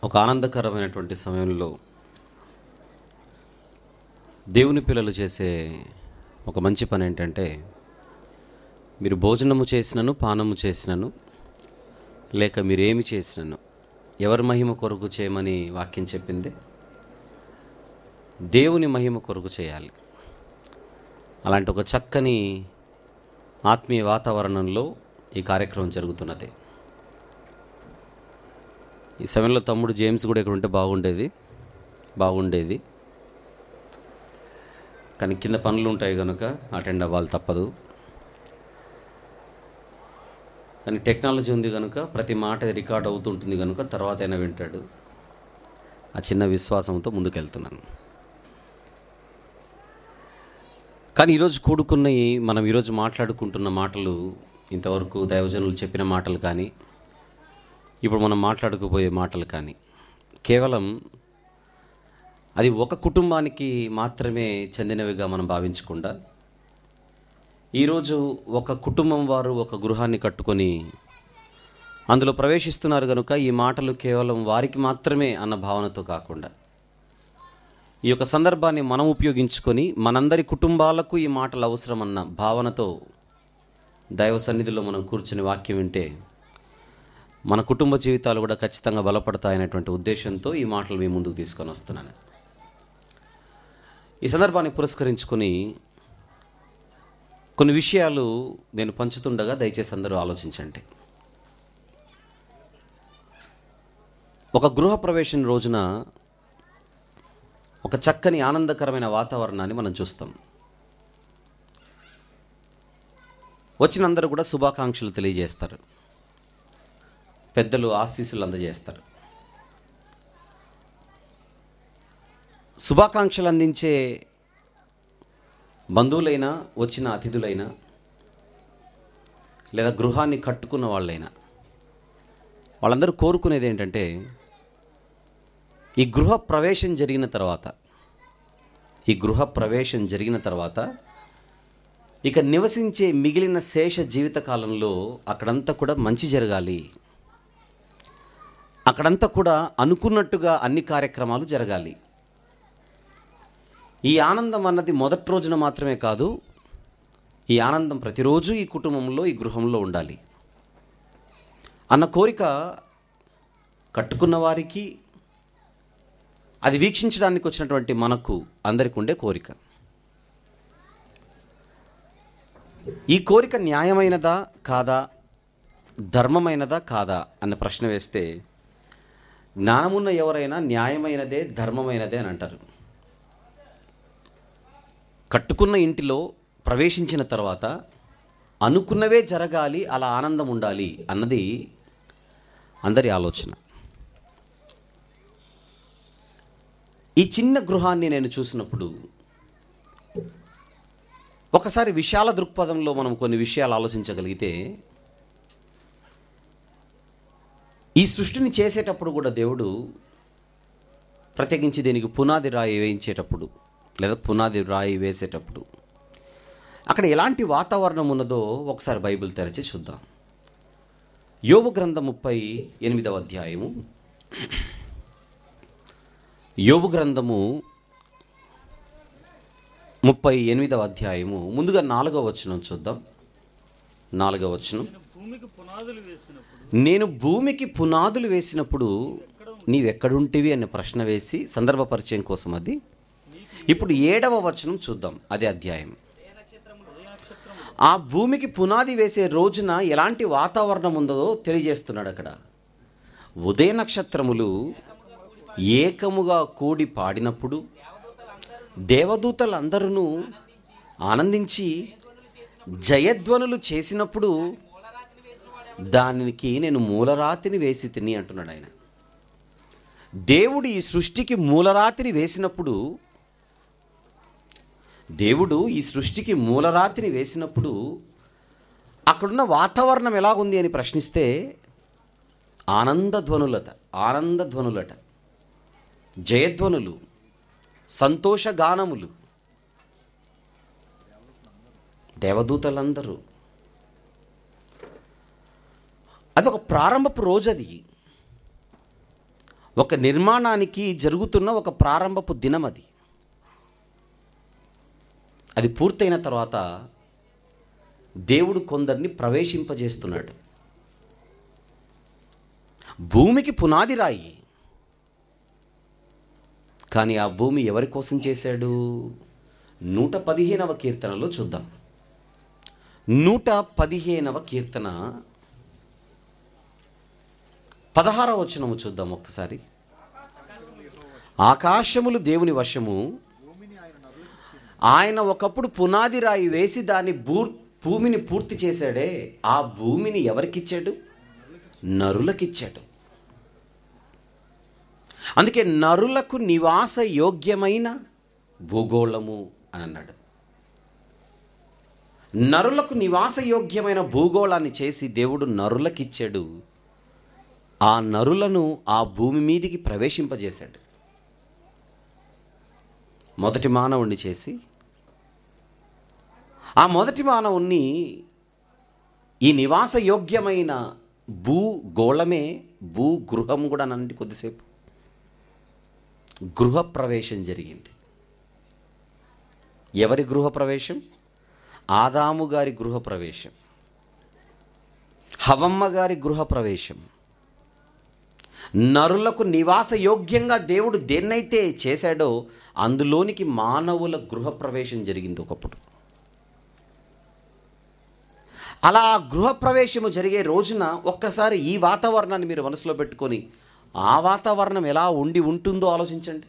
ఒక ఆనందకరమైనటువంటి సమయంలో దేవుని పిల్లలు చేసే ఒక మంచి పని ఏంటంటే మీరు భోజనము చేసినను పానము చేసినను లేక మీరేమి చేసినను ఎవరి మహిమ కొరకు చేయమని వాక్యం చెప్పింది దేవుని మహిమ కొరకు చేయాలి అలాంటి ఒక చక్కని ఆత్మీయ వాతావరణంలో ఈ కార్యక్రమం జరుగుతున్నది ఈ సమయంలో తమ్ముడు జేమ్స్ కూడా ఇక్కడ ఉంటే బాగుండేది బాగుండేది కానీ కింద పనులు ఉంటాయి కనుక అటెండ్ అవ్వాలి తప్పదు కానీ టెక్నాలజీ ఉంది కనుక ప్రతి మాట రికార్డ్ అవుతుంటుంది కనుక తర్వాత అయినా వింటాడు ఆ చిన్న విశ్వాసంతో ముందుకెళ్తున్నాను కానీ ఈరోజు కూడుకున్నవి మనం ఈరోజు మాట్లాడుకుంటున్న మాటలు ఇంతవరకు దైవజనులు చెప్పిన మాటలు కానీ ఇప్పుడు మనం మాట్లాడుకోబోయే మాటలు కానీ కేవలం అది ఒక కుటుంబానికి మాత్రమే చెందినవిగా మనం భావించకుండా ఈరోజు ఒక కుటుంబం వారు ఒక గృహాన్ని కట్టుకొని అందులో ప్రవేశిస్తున్నారు కనుక ఈ మాటలు కేవలం వారికి మాత్రమే అన్న భావనతో కాకుండా ఈ యొక్క సందర్భాన్ని మనం ఉపయోగించుకొని మనందరి కుటుంబాలకు ఈ మాటలు అవసరమన్న భావనతో దైవ సన్నిధిలో మనం కూర్చుని వాక్యం వింటే మన కుటుంబ జీవితాలు కూడా ఖచ్చితంగా బలపడతాయనేటువంటి ఉద్దేశంతో ఈ మాటలు మీ ముందుకు తీసుకొని వస్తున్నాను ఈ సందర్భాన్ని పురస్కరించుకొని కొన్ని విషయాలు నేను పంచుతుండగా దయచేసి అందరూ ఆలోచించండి ఒక గృహ ప్రవేశం రోజున ఒక చక్కని ఆనందకరమైన వాతావరణాన్ని మనం చూస్తాం వచ్చిన అందరూ కూడా శుభాకాంక్షలు తెలియజేస్తారు పెద్దలు ఆశీస్సులు అందజేస్తారు శుభాకాంక్షలు అందించే బంధువులైనా వచ్చిన అతిథులైనా లేదా గృహాన్ని కట్టుకున్న వాళ్ళైనా వాళ్ళందరూ కోరుకునేది ఏంటంటే ఈ గృహ ప్రవేశం జరిగిన తర్వాత ఈ గృహ ప్రవేశం జరిగిన తర్వాత ఇక నివసించే మిగిలిన శేష జీవిత కాలంలో అక్కడంతా కూడా మంచి జరగాలి అక్కడంతా కూడా అనుకున్నట్టుగా అన్ని కార్యక్రమాలు జరగాలి ఈ ఆనందం అన్నది మొదటి రోజున మాత్రమే కాదు ఈ ఆనందం ప్రతిరోజు ఈ కుటుంబంలో ఈ గృహంలో ఉండాలి అన్న కోరిక కట్టుకున్న వారికి అది వీక్షించడానికి వచ్చినటువంటి మనకు అందరికి ఉండే కోరిక ఈ కోరిక న్యాయమైనదా కాదా ధర్మమైనదా కాదా అన్న ప్రశ్న వేస్తే జ్ఞానమున్న ఎవరైనా న్యాయమైనదే ధర్మమైనదే అని అంటారు కట్టుకున్న ఇంటిలో ప్రవేశించిన తర్వాత అనుకున్నవే జరగాలి అలా ఆనందం ఉండాలి అన్నది అందరి ఆలోచన ఈ చిన్న గృహాన్ని నేను చూసినప్పుడు ఒకసారి విశాల దృక్పథంలో మనం కొన్ని విషయాలు ఆలోచించగలిగితే ఈ సృష్టిని చేసేటప్పుడు కూడా దేవుడు ప్రత్యేకించి దీనికి పునాది రాయి వేయించేటప్పుడు లేదా పునాది రాయి వేసేటప్పుడు అక్కడ ఎలాంటి వాతావరణం ఉన్నదో ఒకసారి బైబిల్ తెరచి చూద్దాం యోగు గ్రంథం ముప్పై ఎనిమిదవ అధ్యాయము యోగు గ్రంథము ముప్పై ఎనిమిదవ అధ్యాయము ముందుగా నాలుగవ వచనం చూద్దాం నాలుగవ వచనం భూమికి పునాదులు వేసినప్పుడు నేను భూమికి పునాదులు వేసినప్పుడు నీవెక్కడుంటివి అనే ప్రశ్న వేసి సందర్భ పరిచయం కోసం అది ఇప్పుడు ఏడవ వచనం చూద్దాం అదే అధ్యాయం ఆ భూమికి పునాది వేసే రోజున ఎలాంటి వాతావరణం ఉందో తెలియజేస్తున్నాడు అక్కడ ఉదయ నక్షత్రములు ఏకముగా కూడి పాడినప్పుడు దేవదూతలందరూ ఆనందించి జయధ్వనులు చేసినప్పుడు దానికి నేను మూలరాతిని వేసి తిని అంటున్నాడు ఆయన దేవుడు ఈ సృష్టికి మూలరాతిని వేసినప్పుడు దేవుడు ఈ సృష్టికి మూలరాతిని వేసినప్పుడు అక్కడున్న వాతావరణం ఎలాగుంది అని ప్రశ్నిస్తే ఆనందధ్వనులట ఆనందధ్వనులట జయధ్వనులు సంతోషగానములు దేవదూతలందరూ అదొక ప్రారంభపు రోజు అది ఒక నిర్మాణానికి జరుగుతున్న ఒక ప్రారంభపు దినం అది అది పూర్తయిన తర్వాత దేవుడు కొందరిని ప్రవేశింపజేస్తున్నాడు భూమికి పునాది రాయి కానీ ఆ భూమి ఎవరి కోసం చేశాడు నూట పదిహేనవ కీర్తనలో చూద్దాం నూట పదిహేనవ కీర్తన పదహారవ వచనము చూద్దాం ఒక్కసారి ఆకాశములు దేవుని వశము ఆయన ఒకప్పుడు పునాది రాయి వేసి దాని భూ భూమిని పూర్తి చేశాడే ఆ భూమిని ఎవరికిచ్చాడు నరులకిచ్చాడు అందుకే నరులకు నివాస యోగ్యమైన భూగోళము అని అన్నాడు నరులకు నివాస యోగ్యమైన భూగోళాన్ని చేసి దేవుడు నరులకిచ్చాడు ఆ నరులను ఆ భూమి మీదికి ప్రవేశింపజేశాడు మొదటి మానవుణ్ణి చేసి ఆ మొదటి మానవుణ్ణి ఈ నివాస యోగ్యమైన భూగోళమే భూగృహం కూడా అనండి కొద్దిసేపు గృహప్రవేశం జరిగింది ఎవరి గృహప్రవేశం ఆదాము గారి గృహప్రవేశం హవమ్మ గారి గృహప్రవేశం నరులకు నివాస యోగ్యంగా దేవుడు దేన్నైతే చేశాడో అందులోనికి మానవుల గృహప్రవేశం జరిగింది ఒకప్పుడు అలా గృహప్రవేశము జరిగే రోజున ఒక్కసారి ఈ వాతావరణాన్ని మీరు మనసులో పెట్టుకొని ఆ వాతావరణం ఎలా ఉండి ఉంటుందో ఆలోచించండి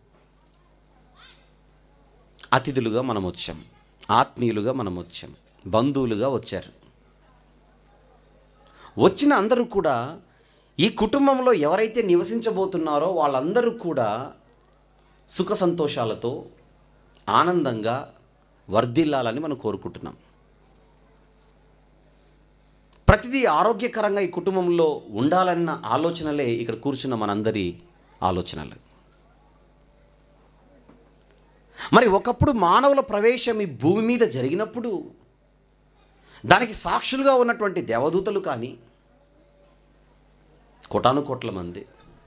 అతిథులుగా మనం వచ్చాం ఆత్మీయులుగా మనం వచ్చాం బంధువులుగా వచ్చారు వచ్చిన అందరూ కూడా ఈ కుటుంబంలో ఎవరైతే నివసించబోతున్నారో వాళ్ళందరూ కూడా సుఖ సంతోషాలతో ఆనందంగా వర్ధిల్లాలని మనం కోరుకుంటున్నాం ప్రతిదీ ఆరోగ్యకరంగా ఈ కుటుంబంలో ఉండాలన్న ఆలోచనలే ఇక్కడ కూర్చున్న మనందరి ఆలోచనలు మరి ఒకప్పుడు మానవుల ప్రవేశం ఈ భూమి మీద జరిగినప్పుడు దానికి సాక్షులుగా ఉన్నటువంటి దేవదూతలు కానీ కోటాను కోట్ల మంది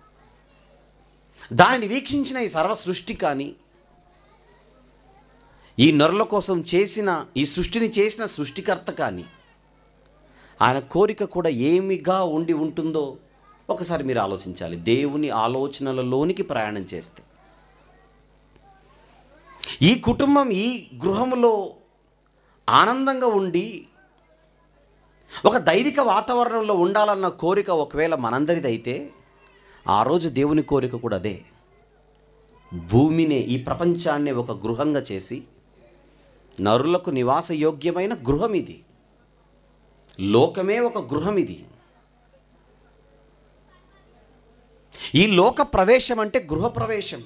దానిని వీక్షించిన ఈ సర్వ సృష్టి కానీ ఈ నరుల కోసం చేసిన ఈ సృష్టిని చేసిన సృష్టికర్త కానీ ఆయన కోరిక కూడా ఏమిగా ఉండి ఉంటుందో ఒకసారి మీరు ఆలోచించాలి దేవుని ఆలోచనలలోనికి ప్రయాణం చేస్తే ఈ కుటుంబం ఈ గృహములో ఆనందంగా ఉండి ఒక దైవిక వాతావరణంలో ఉండాలన్న కోరిక ఒకవేళ మనందరిది అయితే ఆ రోజు దేవుని కోరిక కూడా అదే భూమినే ఈ ప్రపంచాన్ని ఒక గృహంగా చేసి నరులకు నివాస యోగ్యమైన గృహం ఇది లోకమే ఒక గృహం ఇది ఈ లోక ప్రవేశం అంటే గృహ ప్రవేశం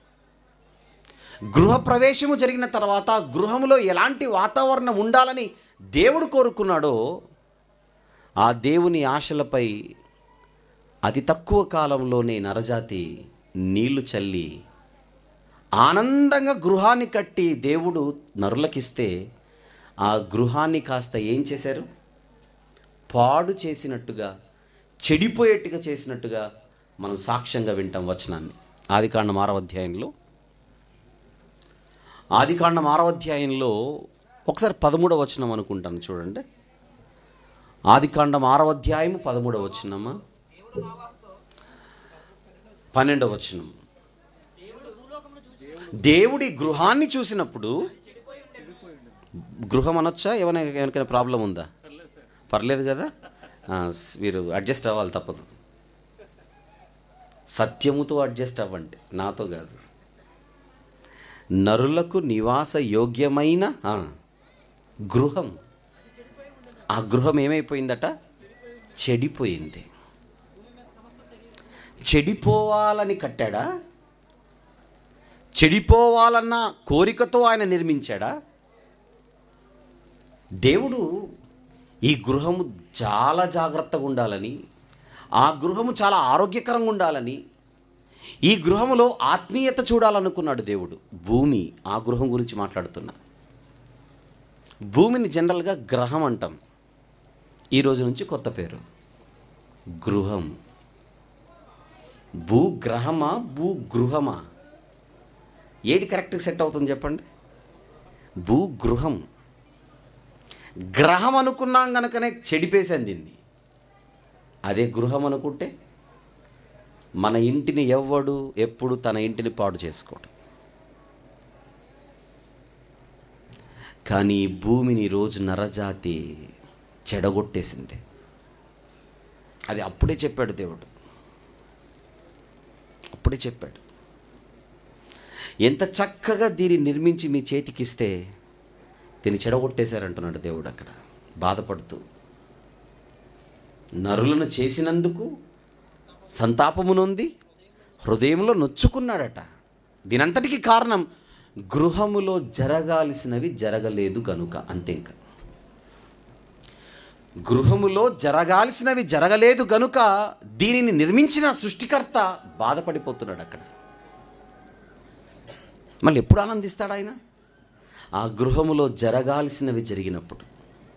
గృహ ప్రవేశము జరిగిన తర్వాత గృహములో ఎలాంటి వాతావరణం ఉండాలని దేవుడు కోరుకున్నాడో ఆ దేవుని ఆశలపై అతి తక్కువ కాలంలోనే నరజాతి నీళ్లు చల్లి ఆనందంగా గృహాన్ని కట్టి దేవుడు నరులకిస్తే ఆ గృహాన్ని కాస్త ఏం చేశారు పాడు చేసినట్టుగా చెడిపోయేట్టుగా చేసినట్టుగా మనం సాక్ష్యంగా వింటాం వచనాన్ని ఆదికాండం ఆరవ అధ్యాయంలో ఆదికాండం ఆరవ అధ్యాయంలో ఒకసారి పదమూడవ వచనం అనుకుంటాను చూడండి ఆదికాండం ఆరవ అధ్యాయం పదమూడవ వచనమా పన్నెండవ వచనం దేవుడి గృహాన్ని చూసినప్పుడు గృహం అనొచ్చా ఏమైనా ఎవరికైనా ప్రాబ్లం ఉందా పర్లేదు కదా ఆ, స్- మీరు అడ్జస్ట్ అవ్వాలి తప్పదు సత్యముతో అడ్జస్ట్ అవ్వండి నాతో కాదు నరులకు నివాస యోగ్యమైన ఆ, గృహం ఆ గృహం ఏమైపోయిందట చెడిపోయింది చెడిపోవాలని కట్టాడా చెడిపోవాలన్న కోరికతో ఆయన నిర్మించాడా దేవుడు ఈ గృహము చాలా జాగ్రత్తగా ఉండాలని ఆ గృహము చాలా ఆరోగ్యకరంగా ఉండాలని ఈ గృహములో ఆత్మీయత చూడాలనుకున్నాడు దేవుడు భూమి ఆ గృహం గురించి మాట్లాడుతున్నా భూమిని జనరల్గా గ్రహం అంటాం ఈ రోజు నుంచి కొత్త పేరు గృహం భూగ్రహమా భూగృహమా ఏది కరెక్ట్గా సెట్ అవుతుంది చెప్పండి భూగృహం గ్రహం అనుకున్నాం కనుకనే చెడిపేశాను దీన్ని అదే గృహం అనుకుంటే మన ఇంటిని ఎవ్వడు ఎప్పుడు తన ఇంటిని పాడు చేసుకోడు కానీ ఈ భూమిని ఈ రోజు నరజాతి చెడగొట్టేసింది అది అప్పుడే చెప్పాడు దేవుడు అప్పుడే చెప్పాడు ఎంత చక్కగా దీన్ని నిర్మించి మీ చేతికిస్తే దీన్ని చెడగొట్టేశారంటున్నాడు దేవుడు అక్కడ బాధపడుతూ నరులను చేసినందుకు సంతాపమునొంది హృదయంలో నొచ్చుకున్నాడట దీనంతటికి కారణం గృహములో జరగాల్సినవి జరగలేదు గనుక అంతే ఇంకా గృహములో జరగాల్సినవి జరగలేదు గనుక దీనిని నిర్మించిన సృష్టికర్త బాధపడిపోతున్నాడు అక్కడ మళ్ళీ ఎప్పుడు ఆనందిస్తాడు ఆయన ఆ గృహములో జరగాల్సినవి జరిగినప్పుడు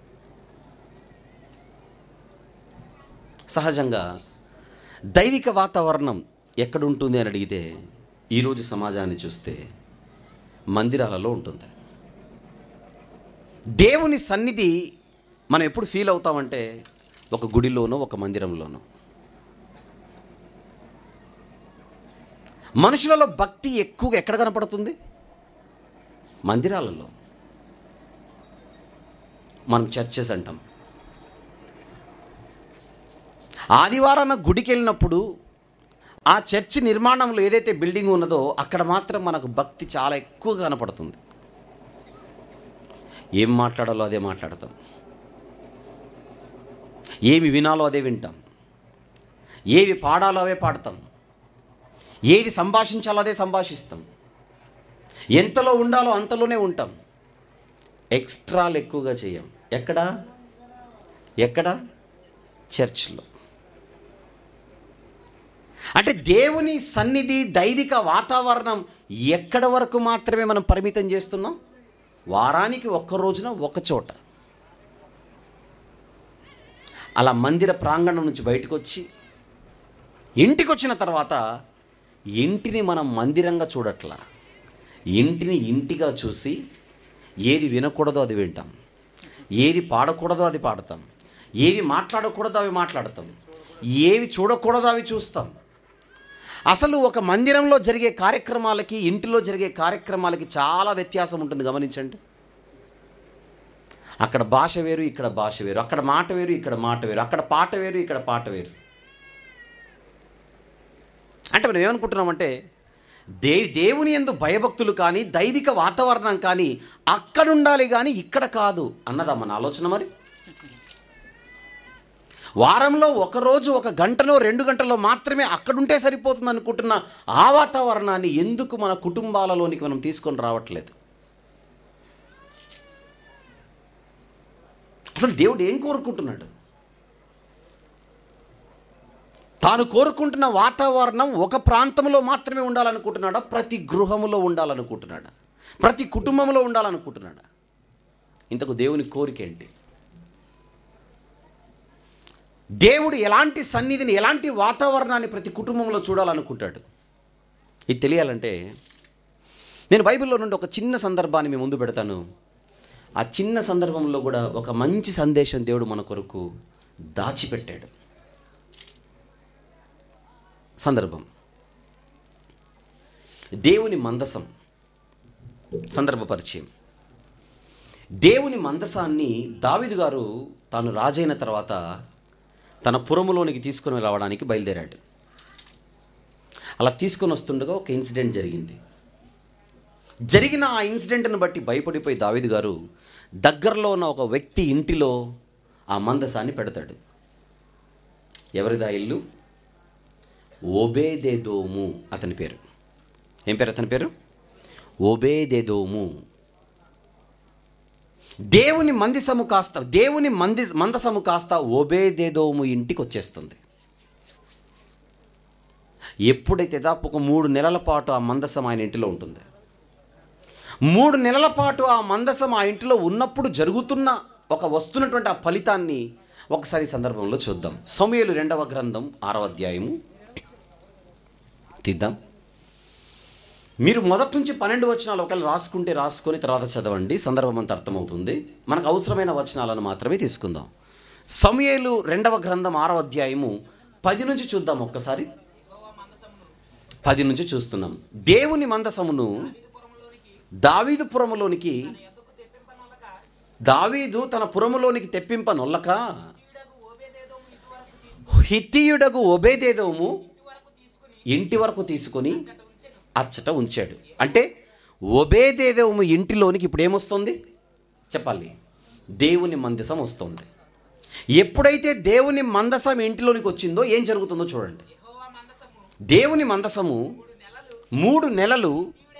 సహజంగా దైవిక వాతావరణం ఎక్కడుంటుంది అని అడిగితే ఈరోజు సమాజాన్ని చూస్తే మందిరాలలో ఉంటుంది దేవుని సన్నిధి మనం ఎప్పుడు ఫీల్ అవుతామంటే ఒక గుడిలోనో ఒక మందిరంలోనో మనుషులలో భక్తి ఎక్కువగా ఎక్కడ కనపడుతుంది మందిరాలలో మనం చర్చెస్ అంటాం ఆదివారాన గుడికి వెళ్ళినప్పుడు ఆ చర్చి నిర్మాణంలో ఏదైతే బిల్డింగ్ ఉన్నదో అక్కడ మాత్రం మనకు భక్తి చాలా ఎక్కువగా కనపడుతుంది ఏం మాట్లాడాలో అదే మాట్లాడతాం ఏమి వినాలో అదే వింటాం ఏవి పాడాలో అవే పాడతాం ఏది సంభాషించాలో అదే సంభాషిస్తాం ఎంతలో ఉండాలో అంతలోనే ఉంటాం ఎక్స్ట్రాలు ఎక్కువగా చేయం ఎక్కడ ఎక్కడ చర్చ్లో అంటే దేవుని సన్నిధి దైవిక వాతావరణం ఎక్కడ వరకు మాత్రమే మనం పరిమితం చేస్తున్నాం వారానికి ఒక్క రోజున ఒక చోట అలా మందిర ప్రాంగణం నుంచి బయటకు వచ్చి ఇంటికి వచ్చిన తర్వాత ఇంటిని మనం మందిరంగా చూడట్లా ఇంటిని ఇంటిగా చూసి ఏది వినకూడదో అది వింటాం ఏది పాడకూడదో అది పాడతాం ఏవి మాట్లాడకూడదో అవి మాట్లాడతాం ఏవి చూడకూడదో అవి చూస్తాం అసలు ఒక మందిరంలో జరిగే కార్యక్రమాలకి ఇంటిలో జరిగే కార్యక్రమాలకి చాలా వ్యత్యాసం ఉంటుంది గమనించండి అక్కడ భాష వేరు ఇక్కడ భాష వేరు అక్కడ మాట వేరు ఇక్కడ మాట వేరు అక్కడ పాట వేరు ఇక్కడ పాట వేరు అంటే మనం ఏమనుకుంటున్నామంటే దే దేవుని ఎందు భయభక్తులు కానీ దైవిక వాతావరణం కానీ అక్కడ ఉండాలి కానీ ఇక్కడ కాదు అన్నదా మన ఆలోచన మరి వారంలో ఒక రోజు ఒక గంటలో రెండు గంటలో మాత్రమే అక్కడుంటే సరిపోతుంది అనుకుంటున్న ఆ వాతావరణాన్ని ఎందుకు మన కుటుంబాలలోనికి మనం తీసుకొని రావట్లేదు అసలు దేవుడు ఏం కోరుకుంటున్నాడు తాను కోరుకుంటున్న వాతావరణం ఒక ప్రాంతంలో మాత్రమే ఉండాలనుకుంటున్నాడా ప్రతి గృహములో ఉండాలనుకుంటున్నాడా ప్రతి కుటుంబంలో ఉండాలనుకుంటున్నాడా ఇంతకు దేవుని కోరిక ఏంటి దేవుడు ఎలాంటి సన్నిధిని ఎలాంటి వాతావరణాన్ని ప్రతి కుటుంబంలో చూడాలనుకుంటాడు ఇది తెలియాలంటే నేను బైబిల్లో నుండి ఒక చిన్న సందర్భాన్ని మీ ముందు పెడతాను ఆ చిన్న సందర్భంలో కూడా ఒక మంచి సందేశం దేవుడు మన కొరకు దాచిపెట్టాడు సందర్భం దేవుని మందసం సందర్భ పరిచయం దేవుని మందసాన్ని దావిదు గారు తాను రాజైన తర్వాత తన పురములోనికి తీసుకొని రావడానికి బయలుదేరాడు అలా తీసుకొని వస్తుండగా ఒక ఇన్సిడెంట్ జరిగింది జరిగిన ఆ ఇన్సిడెంట్ను బట్టి భయపడిపోయి దావిదు గారు దగ్గరలో ఉన్న ఒక వ్యక్తి ఇంటిలో ఆ మందసాన్ని పెడతాడు ఎవరిదా ఇల్లు ఓబేదేదోము అతని పేరు ఏం పేరు అతని పేరు ఓబేదేదోము దేవుని మందిసము కాస్త దేవుని మంది మందసము కాస్త ఓబేదేదోము ఇంటికి వచ్చేస్తుంది ఎప్పుడైతే దాపు ఒక మూడు నెలల పాటు ఆ మందసం ఆయన ఇంటిలో ఉంటుంది మూడు నెలల పాటు ఆ మందసం ఆ ఇంటిలో ఉన్నప్పుడు జరుగుతున్న ఒక వస్తున్నటువంటి ఆ ఫలితాన్ని ఒకసారి ఈ సందర్భంలో చూద్దాం సమయలు రెండవ గ్రంథం ఆరవ అధ్యాయము తీద్దాం మీరు మొదటి నుంచి పన్నెండు వచనాలు ఒకవేళ రాసుకుంటే రాసుకొని తర్వాత చదవండి సందర్భం అంతా అర్థమవుతుంది మనకు అవసరమైన వచనాలను మాత్రమే తీసుకుందాం సమయేలు రెండవ గ్రంథం ఆరవ అధ్యాయము పది నుంచి చూద్దాం ఒక్కసారి పది నుంచి చూస్తున్నాం దేవుని మందసమును దావీదు పురములోనికి దావీదు తన పురములోనికి తెప్పింపనొల్లక హిత్తియుడగు ఒబేదేదోము ఇంటి వరకు తీసుకొని అచ్చట ఉంచాడు అంటే ఒబేదేదోము ఇంటిలోనికి ఇప్పుడు ఏమొస్తుంది చెప్పాలి దేవుని మందసం వస్తుంది ఎప్పుడైతే దేవుని మందసం ఇంటిలోనికి వచ్చిందో ఏం జరుగుతుందో చూడండి దేవుని మందసము మూడు నెలలు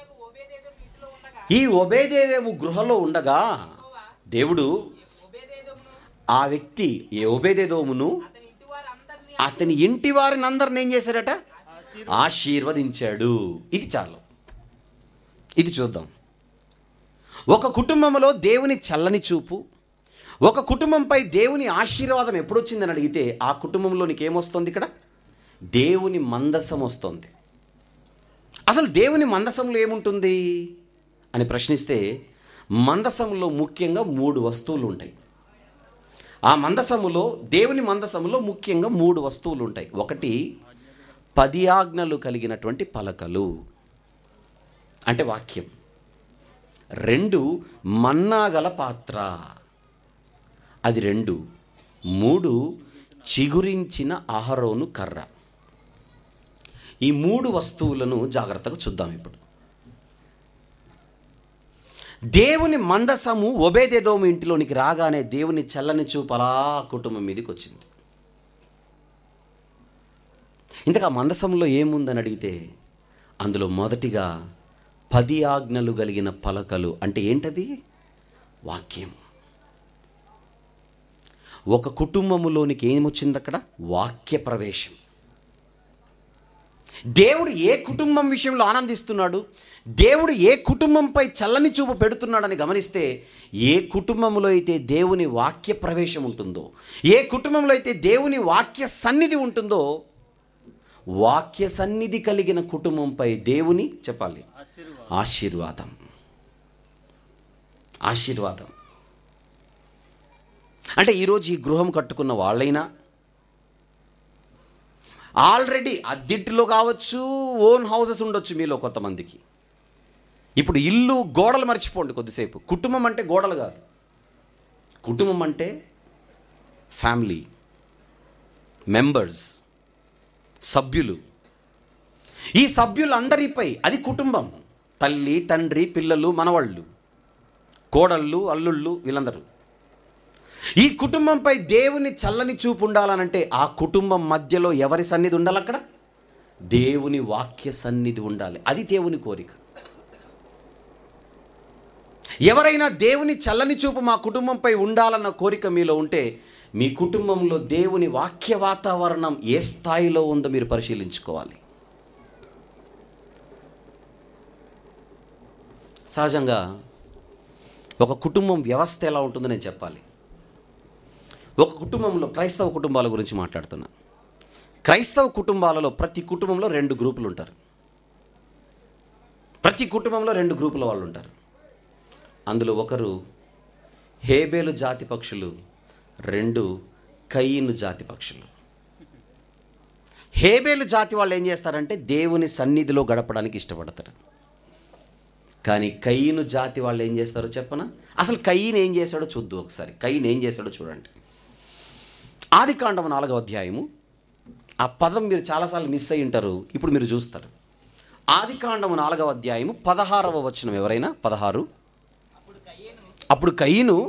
ఈ ఒబేదేదేము గృహలో ఉండగా దేవుడు ఆ వ్యక్తి ఏ ఒబేదేదోమును అతని ఇంటి వారిని అందరిని ఏం చేశాడట ఆశీర్వదించాడు ఇది చాలు ఇది చూద్దాం ఒక కుటుంబంలో దేవుని చల్లని చూపు ఒక కుటుంబంపై దేవుని ఆశీర్వాదం ఎప్పుడు వచ్చిందని అడిగితే ఆ కుటుంబంలోనికి ఏమొస్తుంది ఇక్కడ దేవుని మందసం వస్తుంది అసలు దేవుని మందసంలో ఏముంటుంది అని ప్రశ్నిస్తే మందసంలో ముఖ్యంగా మూడు వస్తువులు ఉంటాయి ఆ మందసములో దేవుని మందసములో ముఖ్యంగా మూడు వస్తువులు ఉంటాయి ఒకటి పది ఆజ్ఞలు కలిగినటువంటి పలకలు అంటే వాక్యం రెండు మన్నాగల పాత్ర అది రెండు మూడు చిగురించిన అహరోను కర్ర ఈ మూడు వస్తువులను జాగ్రత్తగా చూద్దాం ఇప్పుడు దేవుని మందసము ఒబేదేదోము ఇంటిలోనికి రాగానే దేవుని చల్లని చూపు అలా కుటుంబం మీదకి వచ్చింది ఇంతకు ఆ మందసంలో ఏముందని అడిగితే అందులో మొదటిగా పది ఆజ్ఞలు కలిగిన పలకలు అంటే ఏంటది వాక్యం ఒక కుటుంబములోనికి ఏమొచ్చింది అక్కడ వాక్య ప్రవేశం దేవుడు ఏ కుటుంబం విషయంలో ఆనందిస్తున్నాడు దేవుడు ఏ కుటుంబంపై చల్లని చూపు పెడుతున్నాడని గమనిస్తే ఏ కుటుంబంలో అయితే దేవుని వాక్య ప్రవేశం ఉంటుందో ఏ కుటుంబంలో అయితే దేవుని వాక్య సన్నిధి ఉంటుందో వాక్య సన్నిధి కలిగిన కుటుంబంపై దేవుని చెప్పాలి ఆశీర్వాదం ఆశీర్వాదం ఆశీర్వాదం అంటే ఈరోజు ఈ గృహం కట్టుకున్న వాళ్ళైనా ఆల్రెడీ అద్దెంటిలో కావచ్చు ఓన్ హౌసెస్ ఉండొచ్చు మీలో కొంతమందికి ఇప్పుడు ఇల్లు గోడలు మర్చిపోండి కొద్దిసేపు కుటుంబం అంటే గోడలు కాదు కుటుంబం అంటే ఫ్యామిలీ మెంబర్స్ సభ్యులు ఈ సభ్యులందరిపై అది కుటుంబం తల్లి తండ్రి పిల్లలు మనవాళ్ళు కోడళ్ళు అల్లుళ్ళు వీళ్ళందరూ ఈ కుటుంబంపై దేవుని చల్లని చూపు ఉండాలనంటే ఆ కుటుంబం మధ్యలో ఎవరి సన్నిధి ఉండాలి అక్కడ దేవుని వాక్య సన్నిధి ఉండాలి అది దేవుని కోరిక ఎవరైనా దేవుని చల్లని చూపు మా కుటుంబంపై ఉండాలన్న కోరిక మీలో ఉంటే మీ కుటుంబంలో దేవుని వాక్య వాతావరణం ఏ స్థాయిలో ఉందో మీరు పరిశీలించుకోవాలి సహజంగా ఒక కుటుంబం వ్యవస్థ ఎలా ఉంటుందో నేను చెప్పాలి ఒక కుటుంబంలో క్రైస్తవ కుటుంబాల గురించి మాట్లాడుతున్నా క్రైస్తవ కుటుంబాలలో ప్రతి కుటుంబంలో రెండు గ్రూపులు ఉంటారు ప్రతి కుటుంబంలో రెండు గ్రూపుల వాళ్ళు ఉంటారు అందులో ఒకరు హేబేలు జాతి పక్షులు రెండు కయ్యను జాతి పక్షులు హేబేలు జాతి వాళ్ళు ఏం చేస్తారంటే దేవుని సన్నిధిలో గడపడానికి ఇష్టపడతారు కానీ కయ్యను జాతి వాళ్ళు ఏం చేస్తారో చెప్పనా అసలు కయ్యను ఏం చేశాడో చూద్దు ఒకసారి కయ్యను ఏం చేశాడో చూడండి ఆది కాండం నాలుగవ అధ్యాయము ఆ పదం మీరు చాలాసార్లు మిస్ అయి ఉంటారు ఇప్పుడు మీరు చూస్తారు ఆది కాండము నాలుగవ అధ్యాయము పదహారవ వచనం ఎవరైనా పదహారు అప్పుడు కయ్యను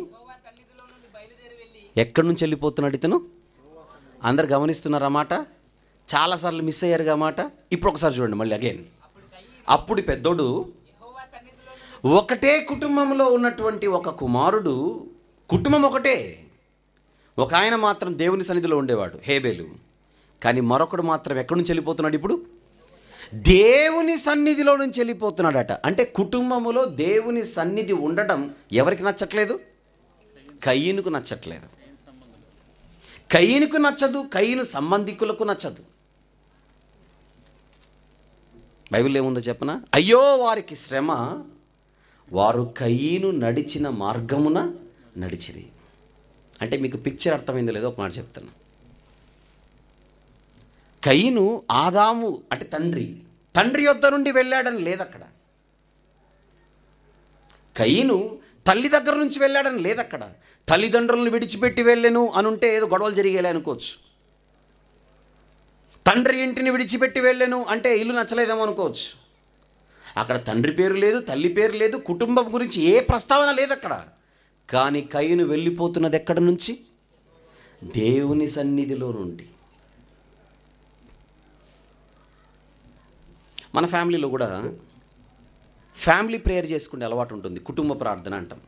ఎక్కడి నుంచి వెళ్ళిపోతున్నాడు ఇతను అందరు గమనిస్తున్నారా మాట చాలాసార్లు మిస్ అయ్యారు మాట ఇప్పుడు ఒకసారి చూడండి మళ్ళీ అగైన్ అప్పుడు పెద్దోడు ఒకటే కుటుంబంలో ఉన్నటువంటి ఒక కుమారుడు కుటుంబం ఒకటే ఒక ఆయన మాత్రం దేవుని సన్నిధిలో ఉండేవాడు హేబేలు కానీ మరొకడు మాత్రం ఎక్కడి నుంచి వెళ్ళిపోతున్నాడు ఇప్పుడు దేవుని సన్నిధిలో నుంచి వెళ్ళిపోతున్నాడట అంటే కుటుంబములో దేవుని సన్నిధి ఉండడం ఎవరికి నచ్చట్లేదు కయ్యనుకు నచ్చట్లేదు కయ్యనుకు నచ్చదు కయ్యను సంబంధికులకు నచ్చదు బైబిల్ ఏముందో చెప్పనా అయ్యో వారికి శ్రమ వారు కయ్యను నడిచిన మార్గమున నడిచిరి అంటే మీకు పిక్చర్ అర్థమైందో లేదో ఒక మాట చెప్తాను కయ్యను ఆదాము అంటే తండ్రి తండ్రి యొద్ద నుండి వెళ్ళాడని లేదు అక్కడ కయ్యను తల్లి దగ్గర నుంచి వెళ్ళాడని లేదు అక్కడ తల్లిదండ్రులను విడిచిపెట్టి వెళ్ళాను అని ఉంటే ఏదో గొడవలు జరిగేలే అనుకోవచ్చు తండ్రి ఇంటిని విడిచిపెట్టి వెళ్ళాను అంటే ఇల్లు నచ్చలేదేమో అనుకోవచ్చు అక్కడ తండ్రి పేరు లేదు తల్లి పేరు లేదు కుటుంబం గురించి ఏ ప్రస్తావన లేదు అక్కడ కానీ కయ్యను వెళ్ళిపోతున్నది ఎక్కడి నుంచి దేవుని సన్నిధిలో నుండి మన ఫ్యామిలీలో కూడా ఫ్యామిలీ ప్రేయర్ చేసుకునే అలవాటు ఉంటుంది కుటుంబ ప్రార్థన అంటాం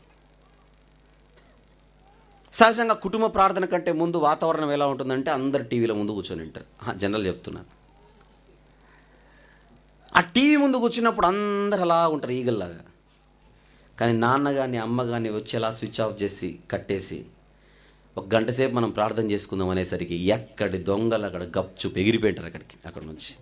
సహజంగా కుటుంబ ప్రార్థన కంటే ముందు వాతావరణం ఎలా ఉంటుందంటే అందరు టీవీలో ముందు కూర్చొని ఉంటారు ఆహా, జనరల్ చెప్తున్నాను ఆ టీవీ ముందు కూర్చున్నప్పుడు అందరు అలా ఉంటారు ఈగల్లాగా కానీ నాన్న కానీ అమ్మ కానీ వచ్చి అలా స్విచ్ ఆఫ్ చేసి కట్టేసి ఒక గంట సేపు మనం ప్రార్థన చేసుకుందాం అనేసరికి ఎక్కడి దొంగలు అక్కడ గప్చు ఎగిరిపోయింటారు అక్కడికి అక్కడ నుంచి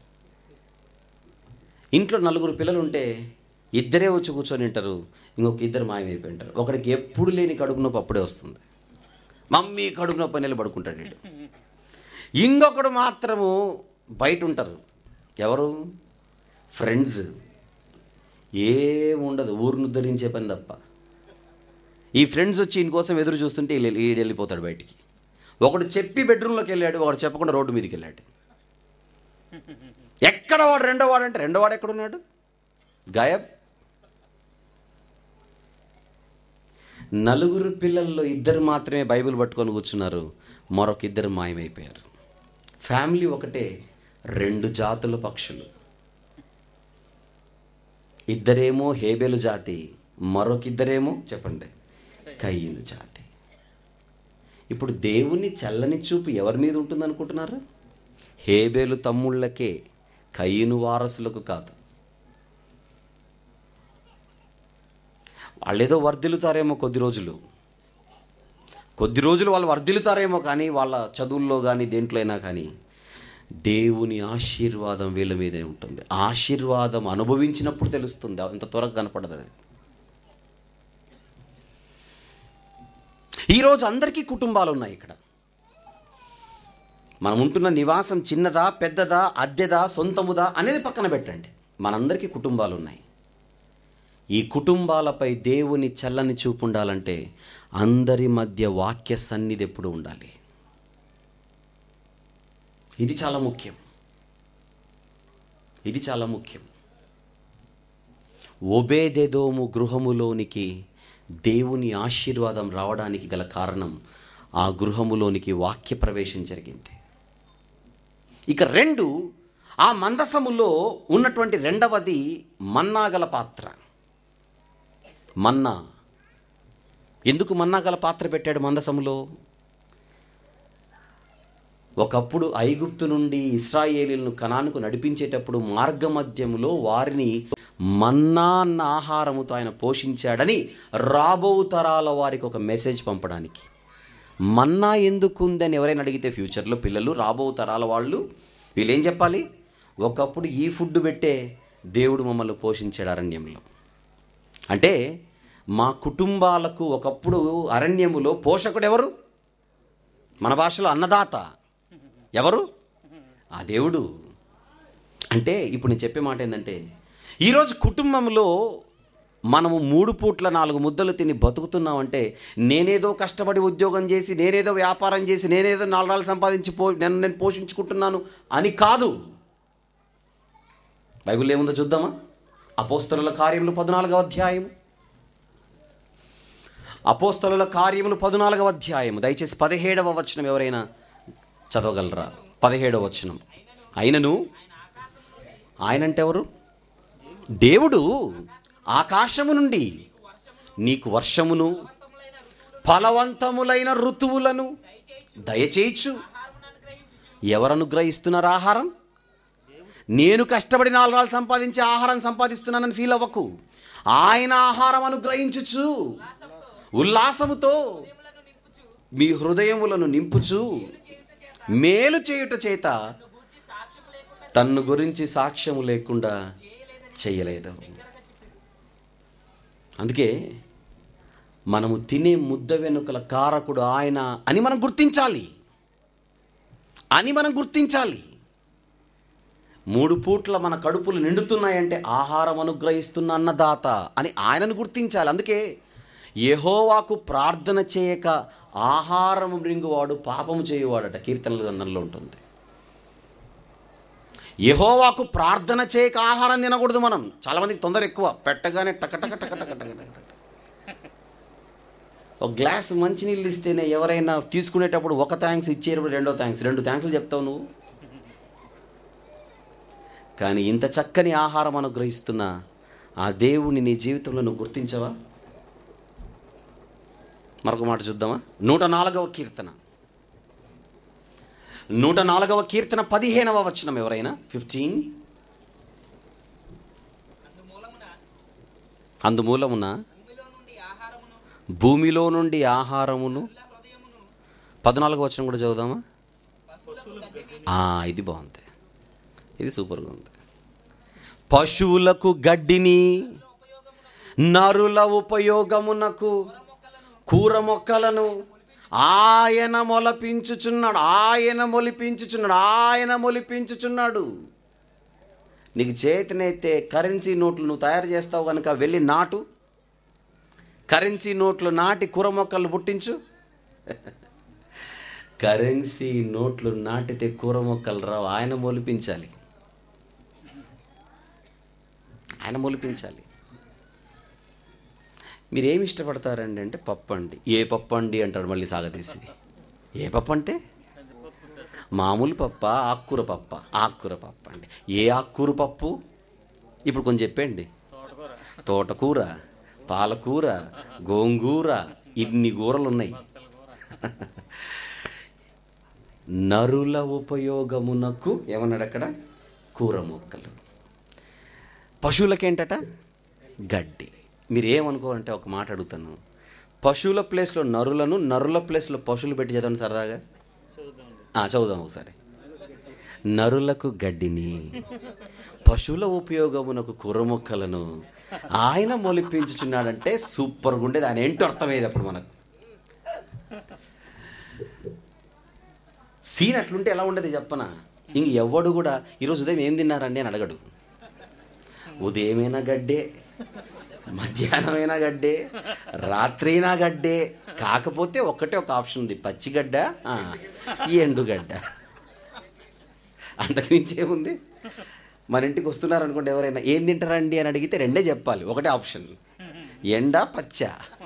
ఇంట్లో నలుగురు పిల్లలు ఉంటే ఇద్దరే వచ్చి కూర్చొని ఉంటారు ఇంకొక ఇద్దరు మాయమైపోయింటారు ఒకడికి ఎప్పుడు లేని కడుపు నొప్పి అప్పుడే వస్తుంది మమ్మీ కడుపు నొప్పి అని పడుకుంటాడు వీడు ఇంకొకడు మాత్రము బయట ఉంటారు ఎవరు ఫ్రెండ్స్ ఏముండదు ఊరును ఉద్ధరించే పని తప్ప ఈ ఫ్రెండ్స్ వచ్చి ఈయన కోసం ఎదురు చూస్తుంటే ఈడు ఈడు వెళ్ళిపోతాడు బయటికి ఒకడు చెప్పి బెడ్రూమ్లోకి వెళ్ళాడు ఒకడు చెప్పకుండా రోడ్డు మీదకి వెళ్ళాడు ఎక్కడ వాడు రెండో వాడు అంటే రెండో వాడు ఎక్కడున్నాడు గాయబ్ నలుగురు పిల్లల్లో ఇద్దరు మాత్రమే బైబిల్ పట్టుకొని కూర్చున్నారు మరొక ఇద్దరు మాయమైపోయారు ఫ్యామిలీ ఒకటే రెండు జాతుల పక్షులు ఇద్దరేమో హేబెలు జాతి మరొక ఇద్దరేమో చెప్పండి కయ్యను జాతి ఇప్పుడు దేవుని చల్లని చూపు ఎవరి మీద ఉంటుంది అనుకుంటున్నారు హేబేలు తమ్ముళ్ళకే కయ్యను వారసులకు కాదు వాళ్ళేదో వర్ధిల్లుతారేమో కొద్ది రోజులు కొద్ది రోజులు వాళ్ళు వర్ధిల్లుతారేమో కానీ వాళ్ళ చదువుల్లో కానీ దేంట్లో అయినా కానీ దేవుని ఆశీర్వాదం వీళ్ళ మీదే ఉంటుంది ఆశీర్వాదం అనుభవించినప్పుడు తెలుస్తుంది అంత త్వరగా కనపడదు అది ఈరోజు అందరికీ కుటుంబాలు ఉన్నాయి ఇక్కడ మనం ఉంటున్న నివాసం చిన్నదా పెద్దదా అద్దెదా సొంతముదా అనేది పక్కన పెట్టండి మనందరికీ కుటుంబాలు ఉన్నాయి ఈ కుటుంబాలపై దేవుని చల్లని చూపు ఉండాలంటే అందరి మధ్య వాక్య సన్నిధి ఎప్పుడు ఉండాలి ఇది చాలా ముఖ్యం ఇది చాలా ముఖ్యం ఒబేదెదోము గృహములోనికి దేవుని ఆశీర్వాదం రావడానికి గల కారణం ఆ గృహములోనికి వాక్య ప్రవేశం జరిగింది ఇక రెండు ఆ మందసములో ఉన్నటువంటి రెండవది మన్నాగల పాత్ర మన్నా ఎందుకు మన్నాగల పాత్ర పెట్టాడు మందసములో ఒకప్పుడు ఐగుప్తు నుండి ఇస్రాయేలీలను కనానుకు నడిపించేటప్పుడు మార్గమధ్యములో వారిని మన్నా అన్న ఆహారముతో ఆయన పోషించాడని రాబో తరాల వారికి ఒక మెసేజ్ పంపడానికి మన్నా ఎందుకు ఉందని ఎవరైనా అడిగితే ఫ్యూచర్లో పిల్లలు రాబో తరాల వాళ్ళు వీళ్ళు ఏం చెప్పాలి ఒకప్పుడు ఈ ఫుడ్ పెట్టే దేవుడు మమ్మల్ని పోషించాడు అరణ్యంలో అంటే మా కుటుంబాలకు ఒకప్పుడు అరణ్యములో పోషకుడు ఎవరు మన భాషలో అన్నదాత ఎవరు ఆ దేవుడు అంటే ఇప్పుడు నేను చెప్పే మాట ఏంటంటే ఈరోజు కుటుంబంలో మనము మూడు పూట్ల నాలుగు ముద్దలు తిని బతుకుతున్నామంటే నేనేదో కష్టపడి ఉద్యోగం చేసి నేనేదో వ్యాపారం చేసి నేనేదో నాలుగు నాలుగు సంపాదించి పో నన్ను నేను పోషించుకుంటున్నాను అని కాదు బైబిల్ ఏముందో చూద్దామా అపోస్తలుల కార్యములు పద్నాలుగవ అధ్యాయం అపోస్తలుల కార్యములు పద్నాలుగవ అధ్యాయము దయచేసి పదిహేడవ వచనం ఎవరైనా చదవగలరా పదిహేడవ వచనం అయినను ఆయన అంటే ఎవరు దేవుడు ఆకాశము నుండి నీకు వర్షమును ఫలవంతములైన ఋతువులను దయచేయచ్చు ఎవరు అనుగ్రహిస్తున్నారు ఆహారం నేను కష్టపడి నాలుగు నాలుగు సంపాదించి ఆహారం సంపాదిస్తున్నానని ఫీల్ అవ్వకు ఆయన ఆహారం అనుగ్రహించుచు ఉల్లాసముతో మీ హృదయములను నింపుచు మేలు చేయుట చేత తన్ను గురించి సాక్ష్యం లేకుండా చేయలేదు అందుకే మనము తినే ముద్ద వెనుకల కారకుడు ఆయన అని మనం గుర్తించాలి అని మనం గుర్తించాలి మూడు పూట్ల మన కడుపులు నిండుతున్నాయంటే ఆహారం అనుగ్రహిస్తున్న అన్నదాత అని ఆయనను గుర్తించాలి అందుకే యెహోవాకు ప్రార్థన చేయక ఆహారం మృంగువాడు పాపము చేయువాడట కీర్తనల గ్రంథంలో ఉంటుంది యెహోవాకు ప్రార్థన చేయక ఆహారం తినకూడదు మనం చాలామందికి తొందర ఎక్కువ పెట్టగానే టక టక టక టక టక టక టక. ఒక గ్లాస్ మంచినీళ్ళు ఇస్తేనే ఎవరైనా తీసుకునేటప్పుడు ఒక థ్యాంక్స్ ఇచ్చేటప్పుడు రెండో థ్యాంక్స్ రెండు థ్యాంక్స్లు చెప్తావు నువ్వు కానీ ఇంత చక్కని ఆహారం అనుగ్రహిస్తున్న ఆ దేవుని నీ జీవితంలో నువ్వు గుర్తించవా మరొక మాట చూద్దామా నూట నాలుగవ కీర్తన నూట నాలుగవ కీర్తన పదిహేనవ వచనం ఎవరైనా ఫిఫ్టీన్ అందుమూలమున భూమిలో నుండి ఆహారమును పద్నాలుగు వచనం కూడా చదువుదామా ఆ, ఇది బాగుంది ఇది సూపర్గా ఉంది పశువులకు గడ్డిని నరుల ఉపయోగమునకు కూర మొక్కలను ఆయన మొలపించుచున్నాడు ఆయన మొలిపించుచున్నాడు ఆయన మొలిపించుచున్నాడు నీకు చేతినైతే కరెన్సీ నోట్లు నువ్వు తయారు చేస్తావు కనుక వెళ్ళి నాటు కరెన్సీ నోట్లు నాటి కూర మొక్కలు పుట్టించు కరెన్సీ నోట్లు నాటితే కూర మొక్కలు రావు ఆయన మొలిపించాలి ఆయన మొలిపించాలి మీరు ఏమి ఇష్టపడతారండి అంటే పప్పు అండి ఏ పప్పు అండి అంటాడు మళ్ళీ సాగదీసి ఏ పప్పు అంటే మామూలు పప్ప ఆకుకూర పప్ప ఆకుకూర పప్పు అండి ఏ ఆకుకూర పప్పు ఇప్పుడు కొంచెం చెప్పండి తోటకూర తోటకూర పాలకూర గోంగూర ఇన్ని కూరలు ఉన్నాయి నరుల ఉపయోగమునకు ఏమన్నాడు అక్కడ కూర మొక్కలు పశువులకేంటట గడ్డి మీరు ఏమనుకోవాలంటే ఒక మాట అడుగుతాను పశువుల ప్లేస్లో నరులను నరుల ప్లేస్లో పశువులు పెట్టి చదవండి సరదాగా చూద్దాం ఆ, చదువుదాం ఒకసారి నరులకు గడ్డిని పశువుల ఉపయోగమునకు కూర మొక్కలను ఆయన మొలిపించుచున్నాడంటే సూపర్గా ఉండేది ఆయన ఏంటో అర్థమయ్యేది అప్పుడు మనకు సీన్ అట్లుంటే ఎలా ఉండేది చెప్పనా ఇంక ఎవడు కూడా ఈరోజు ఉదయం ఏం తిన్నారండి అని అడగడు ఉదయమైనా గడ్డే మధ్యాహ్నమైనా గడ్డే రాత్రైనా గడ్డే కాకపోతే ఒక్కటే ఒక ఆప్షన్ ఉంది పచ్చిగడ్డ ఆ, ఎండుగడ్డ అంతకుమించి ఏముంది మన ఇంటికి వస్తున్నారు అనుకోండి ఎవరైనా ఏం తింటారండి అని అడిగితే రెండే చెప్పాలి ఒకటే ఆప్షన్ ఎండ పచ్చ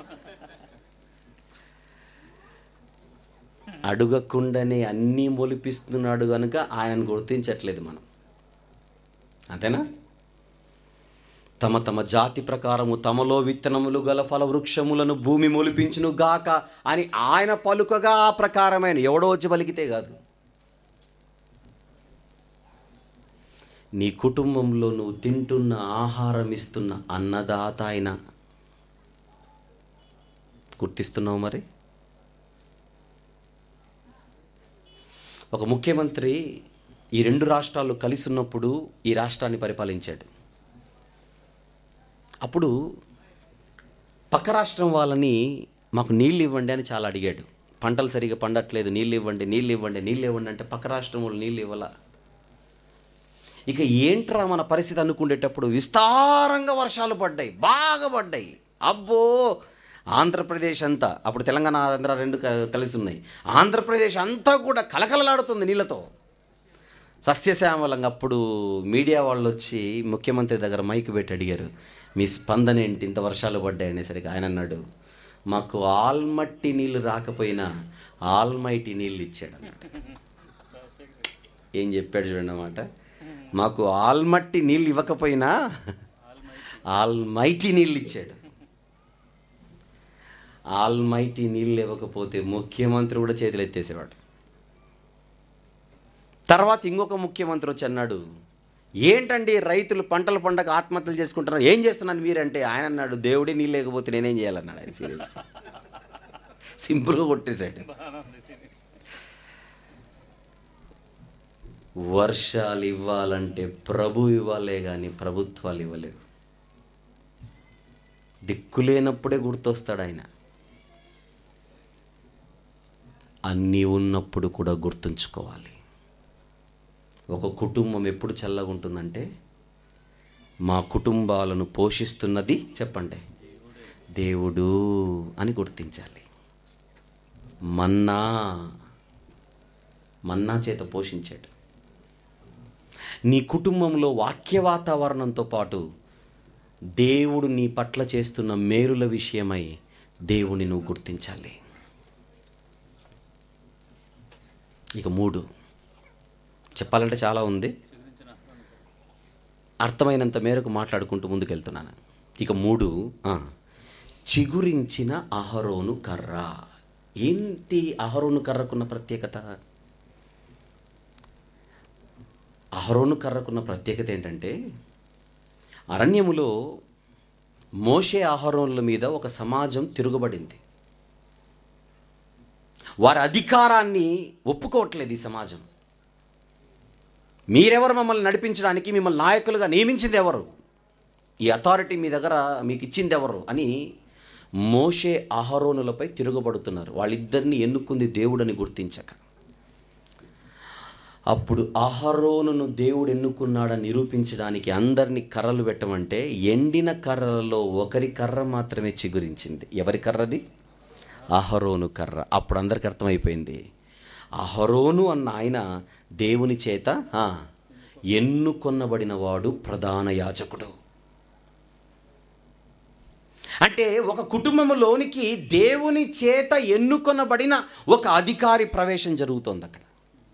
అడుగకుండానే అన్నీ మొలిపిస్తున్నాడు కనుక ఆయనను గుర్తించట్లేదు మనం అంతేనా తమ తమ జాతి ప్రకారము తమలో విత్తనములు గల ఫల వృక్షములను భూమి మొలిపించును గాక అని ఆయన పలుకగా ఆ ప్రకారమైన ఎవడో వచ్చి పలికితే కాదు నీ కుటుంబంలో నువ్వు తింటున్న ఆహారం ఇస్తున్న అన్నదాత ఆయన గుర్తిస్తున్నావు మరి ఒక ముఖ్యమంత్రి ఈ రెండు రాష్ట్రాలు కలిసి ఉన్నప్పుడు ఈ రాష్ట్రాన్ని పరిపాలించాడు అప్పుడు పక్క రాష్ట్రం వాళ్ళని మాకు నీళ్ళు ఇవ్వండి అని చాలా అడిగాడు పంటలు సరిగా పండట్లేదు నీళ్ళు ఇవ్వండి నీళ్ళు ఇవ్వండి నీళ్ళు ఇవ్వండి అంటే పక్క రాష్ట్రం వాళ్ళు నీళ్ళు ఇవ్వాల ఇక ఏంట్రా మన పరిస్థితి అనుకునేటప్పుడు విస్తారంగా వర్షాలు పడ్డాయి బాగా పడ్డాయి అబ్బో ఆంధ్రప్రదేశ్ అంతా అప్పుడు తెలంగాణ ఆంధ్ర రెండు క- కలిసి ఉన్నాయి ఆంధ్రప్రదేశ్ అంతా కూడా కలకలలాడుతుంది నీళ్ళతో సస్యశ్యామలంగా అప్పుడు మీడియా వాళ్ళు వచ్చి ముఖ్యమంత్రి దగ్గర మైక్ పెట్టి అడిగారు మీ స్పందన ఏంటి ఇంత వర్షాలు పడ్డాయి అనేసరికి ఆయన అన్నాడు మాకు ఆల్మట్టి నీళ్ళు రాకపోయినా ఆల్మైటీ నీళ్ళు ఇచ్చాడు అన్నాడు ఏం చెప్పాడు చూడండి అన్నమాట మాకు ఆల్మట్టి నీళ్ళు ఇవ్వకపోయినా ఆల్మైటీ నీళ్ళు ఇచ్చాడు ఆల్మైటీ నీళ్ళు ఇవ్వకపోతే ముఖ్యమంత్రి కూడా చేతులు ఎత్తేసేవాడు తర్వాత ఇంకొక ముఖ్యమంత్రి వచ్చి అన్నాడు ఏంటండి రైతులు పంటలు పండగ ఆత్మహత్యలు చేసుకుంటున్నారు ఏం చేస్తున్నాను మీరంటే ఆయన అన్నాడు దేవుడే నీళ్ళు లేకపోతే నేనేం చేయాలన్నాడు ఆయన సీరియస్ సింపుల్గా కొట్టేశాడు బాగానే ఉంది ఇది. వర్షాలు ఇవ్వాలంటే ప్రభు ఇవ్వాలే కానీ ప్రభుత్వాలు ఇవ్వలేవు దిక్కులేనప్పుడే గుర్తొస్తాడు ఆయన అన్నీ ఉన్నప్పుడు కూడా గుర్తుంచుకోవాలి ఒక కుటుంబం ఎప్పుడు చల్లగా ఉంటుందంటే మా కుటుంబాలను పోషిస్తున్నది చెప్పండి దేవుడు అని గుర్తించాలి మన్నా మన్నా చేత పోషించాడు నీ కుటుంబంలో వాక్య వాతావరణంతో పాటు దేవుడు నీ పట్ల చేస్తున్న మేలుల విషయమై దేవుని నువ్వు గుర్తించాలి ఇక మూడు చెప్పాలంటే చాలా ఉంది అర్థమైనంత మేరకు మాట్లాడుకుంటూ ముందుకెళ్తున్నాను ఇక మూడు ఆ, చిగురించిన అహరోను కర్ర ఏంటి అహరోను కర్రకున్న ప్రత్యేకత అహరోను కర్రకున్న ప్రత్యేకత ఏంటంటే అరణ్యములో మోషే ఆహారోన్ల మీద ఒక సమాజం తిరుగుబడింది వారి అధికారాన్ని ఒప్పుకోవట్లేదు ఈ సమాజం మీరెవరు మమ్మల్ని నడిపించడానికి మిమ్మల్ని నాయకులుగా నియమించింది ఎవరు ఈ అథారిటీ మీ దగ్గర మీకు ఇచ్చింది ఎవరు అని మోషే అహరోనులపై తిరుగుబడుతున్నారు వాళ్ళిద్దరిని ఎన్నుకుంది దేవుడని గుర్తించక అప్పుడు అహరోనును దేవుడు ఎన్నుకున్నాడని నిరూపించడానికి అందరినీ కర్రలు పెట్టమంటే ఎండిన కర్రలలో ఒకరి కర్ర మాత్రమే చిగురించింది ఎవరి కర్రది అహరోను కర్ర అప్పుడు అందరికి అర్థమైపోయింది అహరోను అన్న ఆయన దేవుని చేత ఆ, ఎన్నుకొనబడిన వాడు ప్రధాన యాజకుడు అంటే ఒక కుటుంబంలోనికి దేవుని చేత ఎన్నుకొనబడిన ఒక అధికారి ప్రవేశం జరుగుతోంది అక్కడ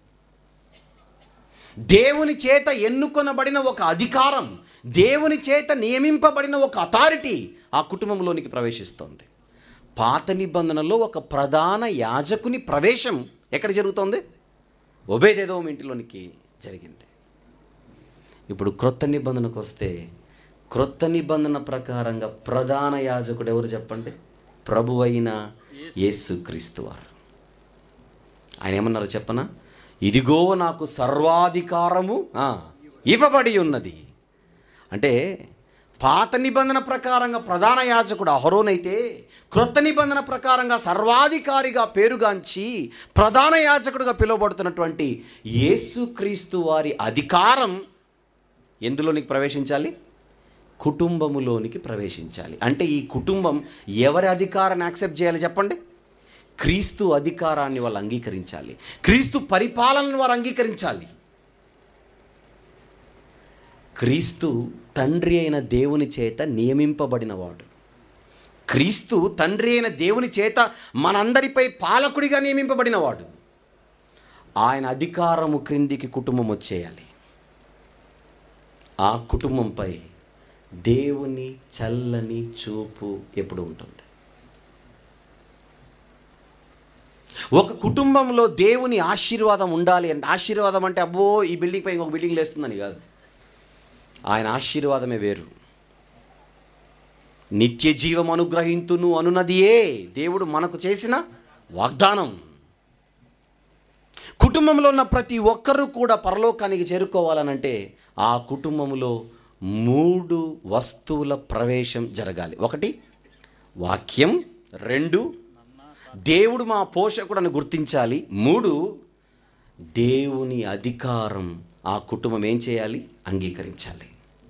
దేవుని చేత ఎన్నుకొనబడిన ఒక అధికారం దేవుని చేత నియమింపబడిన ఒక అథారిటీ ఆ కుటుంబంలోనికి ప్రవేశిస్తోంది పాత నిబంధనలో ఒక ప్రధాన యాజకుని ప్రవేశం ఎక్కడ జరుగుతోంది ఒబేదేదోం ఇంటిలోనికి జరిగింది ఇప్పుడు క్రొత్త నిబంధనకు వస్తే క్రొత్త నిబంధన ప్రకారంగా ప్రధాన యాజకుడు ఎవరు చెప్పండి ప్రభువైన యేసుక్రీస్తు వారు ఆయన ఏమన్నారు చెప్పనా ఇదిగో నాకు సర్వాధికారము ఆ, ఇవ్వబడి ఉన్నది అంటే పాత నిబంధన ప్రకారంగా ప్రధాన యాజకుడు అహరోనైతే క్రొత్త నిబంధన ప్రకారంగా సర్వాధికారిగా పేరుగాంచి ప్రధాన యాజకుడిగా పిలువబడుతున్నటువంటి యేసుక్రీస్తు వారి అధికారం ఎందులోనికి ప్రవేశించాలి కుటుంబములోనికి ప్రవేశించాలి అంటే ఈ కుటుంబం ఎవరి అధికారాన్ని యాక్సెప్ట్ చేయాలి చెప్పండి క్రీస్తు అధికారాన్ని వాళ్ళు అంగీకరించాలి క్రీస్తు పరిపాలనను వారు అంగీకరించాలి క్రీస్తు తండ్రి అయిన దేవుని చేత నియమింపబడినవాడు క్రీస్తు తండ్రి అయిన దేవుని చేత మనందరిపై పాలకుడిగా నియమింపబడినవాడు ఆయన అధికారము క్రిందికి కుటుంబం వచ్చేయాలి ఆ కుటుంబంపై దేవుని చల్లని చూపు ఎప్పుడు ఉంటుంది ఒక కుటుంబంలో దేవుని ఆశీర్వాదం ఉండాలి అంటే ఆశీర్వాదం అంటే అబ్బో ఈ బిల్డింగ్ పై ఇంకొక బిల్డింగ్ లేస్తుందని కాదు ఆయన ఆశీర్వాదమే వేరు నిత్య జీవం అనుగ్రహింతును అనున్నదియే దేవుడు మనకు చేసిన వాగ్దానం కుటుంబంలో ఉన్న ప్రతి ఒక్కరూ కూడా పరలోకానికి చేరుకోవాలనంటే ఆ కుటుంబంలో మూడు వస్తువుల ప్రవేశం జరగాలి ఒకటి వాక్యం రెండు దేవుడు మా పోషకుడని గుర్తించాలి మూడు దేవుని అధికారం ఆ కుటుంబం ఏం చేయాలి అంగీకరించాలి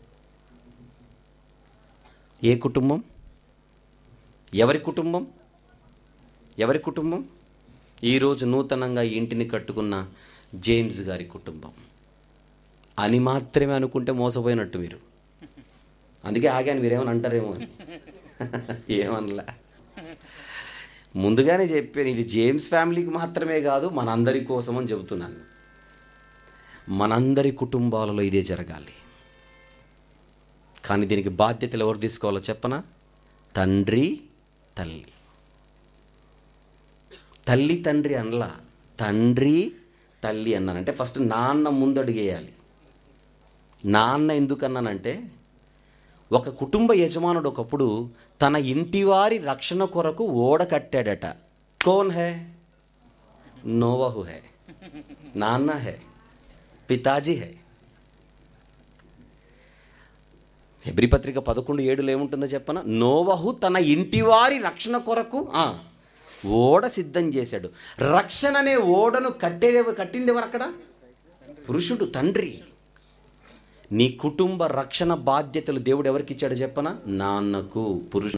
ఏ కుటుంబం ఎవరి కుటుంబం ఎవరి కుటుంబం ఈరోజు నూతనంగా ఈ ఇంటిని కట్టుకున్న జేమ్స్ గారి కుటుంబం అని మాత్రమే అనుకుంటే మోసపోయినట్టు మీరు అందుకే ఆగాను మీరేమని అంటారేమో అని ఏమనలా ముందుగానే చెప్పాను ఇది జేమ్స్ ఫ్యామిలీకి మాత్రమే కాదు మనందరి కోసం అని చెబుతున్నాను మనందరి కుటుంబాలలో ఇదే జరగాలి కానీ దీనికి బాధ్యతలు ఎవరు తీసుకోవాలో చెప్పనా తండ్రి తల్లి తల్లి తండ్రి అనలా తండ్రి తల్లి అన్నాను అంటే ఫస్ట్ నాన్న ముందడుగేయాలి నాన్న ఎందుకన్నానంటే ఒక కుటుంబ యజమానుడు ఒకప్పుడు తన ఇంటివారి రక్షణ కొరకు ఓడ కట్టాడట కోన్ హే నోవహు హే నాన్న హే పితాజీ హై హెబ్రి పత్రిక పదకొండు ఏడులో ఏముంటుందో చెప్పన నోవహు తన ఇంటివారి రక్షణ కొరకు ఆ, ఓడ సిద్ధం చేశాడు రక్షణ అనే ఓడను కట్టేది కట్టింది ఎవరు అక్కడ పురుషుడు తండ్రి నీ కుటుంబ రక్షణ బాధ్యతలు దేవుడు ఎవరికి ఇచ్చాడు చెప్పన నాన్నకు పురుషు